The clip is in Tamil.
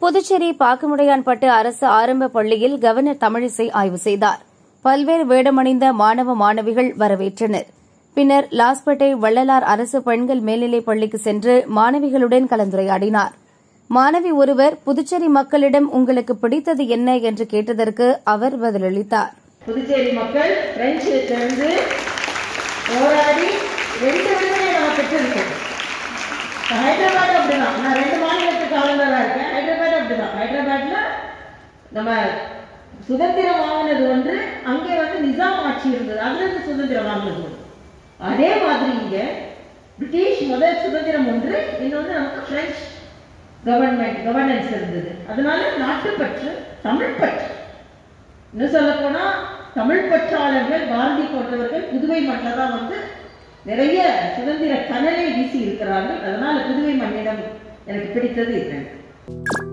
புதுச்சேரி பாக்கமுடையான்பட்டு அரசு ஆரம்ப பள்ளியில் கவர்னர் தமிழிசை ஆய்வு செய்தார் பல்வேறு வேடமணிந்த மாணவ மாணவிகள் வரவேற்றனர் பின்னர் லாஸ்பேட்டை வள்ளலார் அரசு பெண்கள் மேல்நிலைப் பள்ளிக்கு சென்று மாணவிகளுடன் கலந்துரையாடினார் மாணவி ஒருவர் புதுச்சேரி மக்களிடம் உங்களுக்கு பிடித்தது என்ன என்று கேட்டதற்கு அவர் பதிலளித்தார் புதுச்சேரி மக்கள் பிரெஞ்சிலிருந்து போராடி ரெண்டு விடுதலை நம்ம பெற்றிருக்கோம் ஹைதராபாத் அப்படிதான் நான் ரெண்டு மாநிலத்துக்கு ஆளுநராக இருக்கேன் ஹைதராபாத் அப்படிதான் ஹைதராபாத்ல நம்ம சுதந்திரம் வாங்கினது ஒன்று அங்கே வந்து நிசாம் ஆட்சி இருந்தது அதுல இருந்து சுதந்திரம் வாங்கினது ஒன்று அதே மாதிரி இங்க பிரிட்டிஷ் முதல் சுதந்திரம் ஒன்று இன்னொன்று நமக்கு பிரெஞ்சு கவர்மெண்ட் கவர்னன்ஸ் இருந்தது அதனால நாட்டுப்பற்று தமிழ் பற்று இன்னும் சொல்ல போனா தமிழ் பற்றாளர்கள் பாரதி போன்றவர்கள் புதுவை மண்ணில் தான் வந்து நிறைய சுதந்திர கனலை வீசி இருக்கிறார்கள் அதனால புதுவை மண்ணிடம் எனக்கு பிடித்தது இது